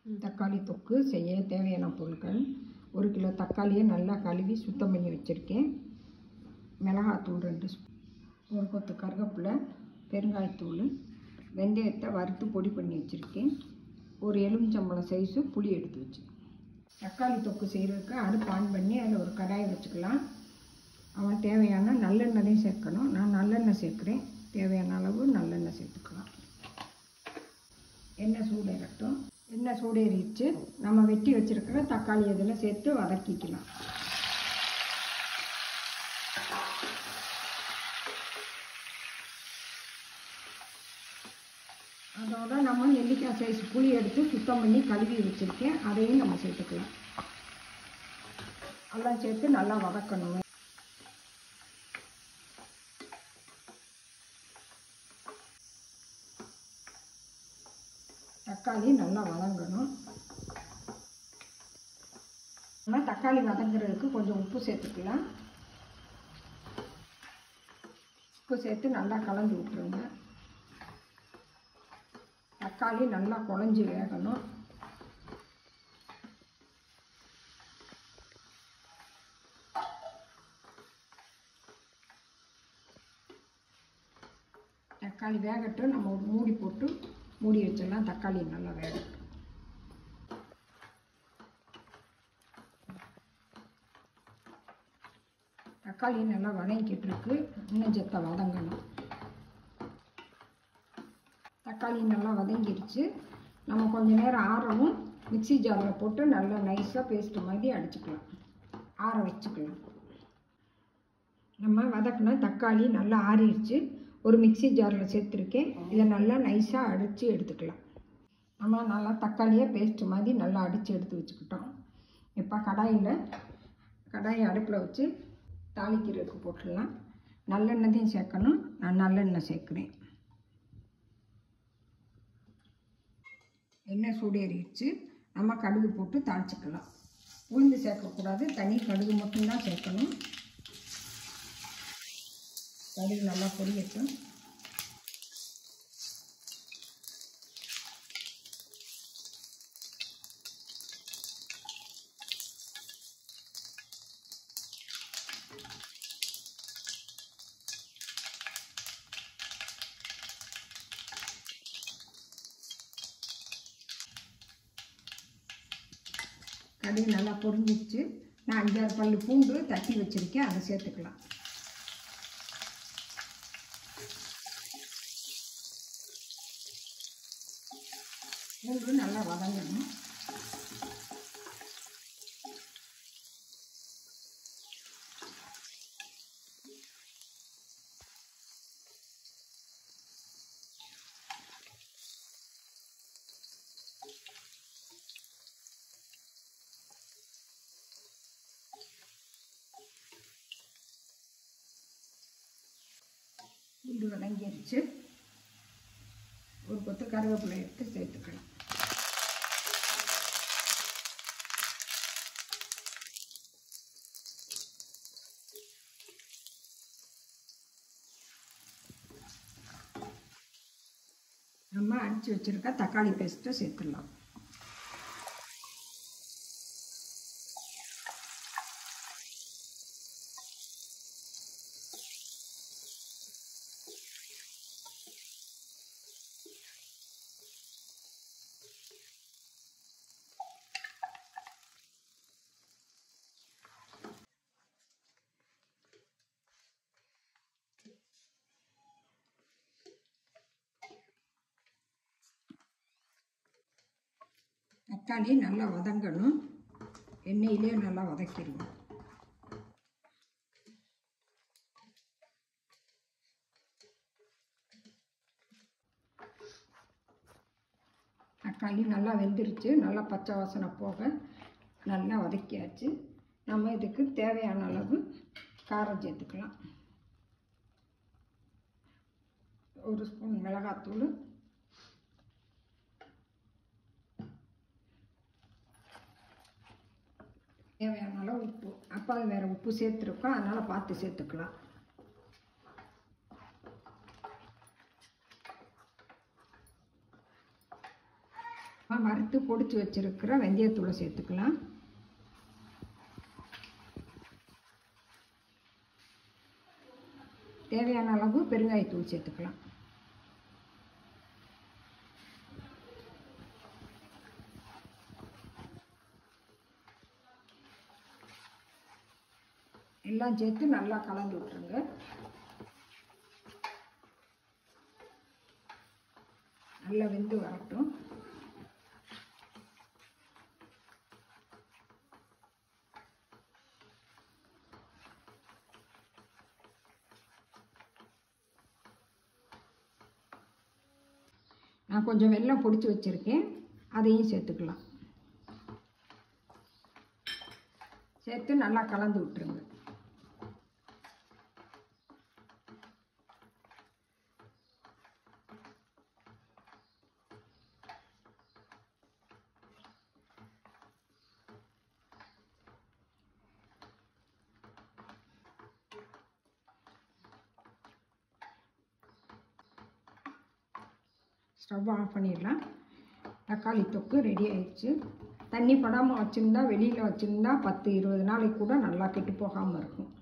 தக்காளி தொக்கு செய்ய தேவையான பொருட்கள் ஒரு கிலோ தக்காளியை நல்லா கழுவி சுத்தம் பண்ணி வச்சுருக்கேன் மிளகாத்தூள் ரெண்டு ஸ்பூன் ஒரு கொத்து கருவேப்பிலை பெருங்காயத்தூள் வெந்தயத்தை வறுத்து பொடி பண்ணி வச்சுருக்கேன் ஒரு எலுமிச்சம்பழம் சைஸு புளி எடுத்து வச்சு தக்காளி தொக்கு செய்கிறதுக்கு அடுப்பு ஆன் பண்ணி அதில் ஒரு கடாயை வச்சுக்கலாம் அவன் தேவையான நல்லெண்ணெயும் சேர்க்கணும் நான் நல்லெண்ணெய் சேர்க்குறேன் தேவையான அளவு நல்லெண்ணெய் சேர்த்துக்கலாம் எண்ணெய் சூடேறட்டும் எண்ணெய் சூடேறிச்சு நம்ம வெட்டி வச்சுருக்கிற தக்காளி இதில் சேர்த்து வதக்கிக்கலாம் அதோட நம்ம நெல்லிக்காய் சைஸ் புளி எடுத்து சுத்தம் பண்ணி கழுவி வச்சுருக்கேன் அதையும் நம்ம சேர்த்துக்கலாம் எல்லாம் சேர்த்து நல்லா வதக்கணும் தக்காளி நல்லா வதங்கணும் நம்ம தக்காளி வதங்குறதுக்கு கொஞ்சம் உப்பு சேர்த்துக்கலாம் உப்பு சேர்த்து நல்லா கலந்து விட்டுருங்க தக்காளி நல்லா குழஞ்சி வேகணும் தக்காளி வேகட்டும் நம்ம ஒரு மூடி போட்டு மூடி வச்சிடலாம் தக்காளி நல்லா வேகட்டும் தக்காளி நல்லா வதங்கிட்டு இருக்கு இன்னும் செத்த வதங்கணும் தக்காளி நல்லா வதங்கிருச்சு நம்ம கொஞ்ச நேரம் ஆறவும் மிக்ஸி ஜாரில் போட்டு நல்லா நைஸாக பேஸ்ட் மாதிரி அடிச்சுக்கலாம் ஆற வச்சுக்கலாம் நம்ம வதக்கின தக்காளி நல்லா ஆறிடுச்சு ஒரு மிக்ஸி ஜாரில் சேர்த்துருக்கேன் இதை நல்லா நைஸாக அடித்து எடுத்துக்கலாம் நம்ம நல்லா தக்காளியை பேஸ்ட் மாதிரி நல்லா அடித்து எடுத்து வச்சுக்கிட்டோம் இப்போ கடாயில் கடாயை அடுப்பில் வச்சு தாளிக்கிறதுக்கு போட்டுடலாம் நல்லெண்ணெயும் சேர்க்கணும் நான் நல்லெண்ணெய் சேர்க்குறேன் எண்ணெய் சூடேறிடுச்சு நம்ம கடுகு போட்டு தாளிச்சிக்கலாம் உளுந்து சேர்க்கக்கூடாது தனி கடுகு மட்டும்தான் சேர்க்கணும் கடுகு நல்லா பொரியட்டும் கடுகு நல்லா பொரிஞ்சிச்சு நான் அஞ்சாறு பல்லு பூண்டு தட்டி வச்சுருக்கேன் அதை சேர்த்துக்கலாம் பூண்டு நல்லா வதங்கணும் பூண்டு வதங்கிருச்சு ஒரு கொத்து கருவேப்பிலை எடுத்து சேர்த்துக்கலாம் நம்ம அடித்து வச்சுருக்க தக்காளி பேஸ்ட்டை சேர்த்துடலாம் தக்காளி நல்லா வதங்கணும் எண்ணெயிலே நல்லா வதக்கிடுவோம் தக்காளி நல்லா வெந்துருச்சு நல்லா பச்சை வாசனை போக நல்லா வதக்கியாச்சு நம்ம இதுக்கு தேவையான அளவு காரம் சேர்த்துக்கலாம் ஒரு ஸ்பூன் மிளகாத்தூள் தேவையான அளவு உப்பு அப்பா வேறு உப்பு சேர்த்துருக்கோம் அதனால் பார்த்து சேர்த்துக்கலாம் நம்ம வறுத்து அடுத்து பொடிச்சு வச்சிருக்கிற வெந்தயத்தூளை சேர்த்துக்கலாம் தேவையான அளவு பெருங்காயத்தூள் சேர்த்துக்கலாம் எல்லாம் சேர்த்து நல்லா கலந்து விட்டுருங்க நல்லா வெந்து வரட்டும் நான் கொஞ்சம் வெல்லம் பொடிச்சு வச்சுருக்கேன் அதையும் சேர்த்துக்கலாம் சேர்த்து நல்லா கலந்து விட்டுருங்க ஸ்டவ் ஆஃப் பண்ணிடலாம் தக்காளி தொக்கு ரெடி ஆயிடுச்சு தண்ணி படாமல் வச்சுருந்தா வெளியில் வச்சுருந்தா பத்து இருபது நாளைக்கு கூட நல்லா கெட்டு போகாமல் இருக்கும்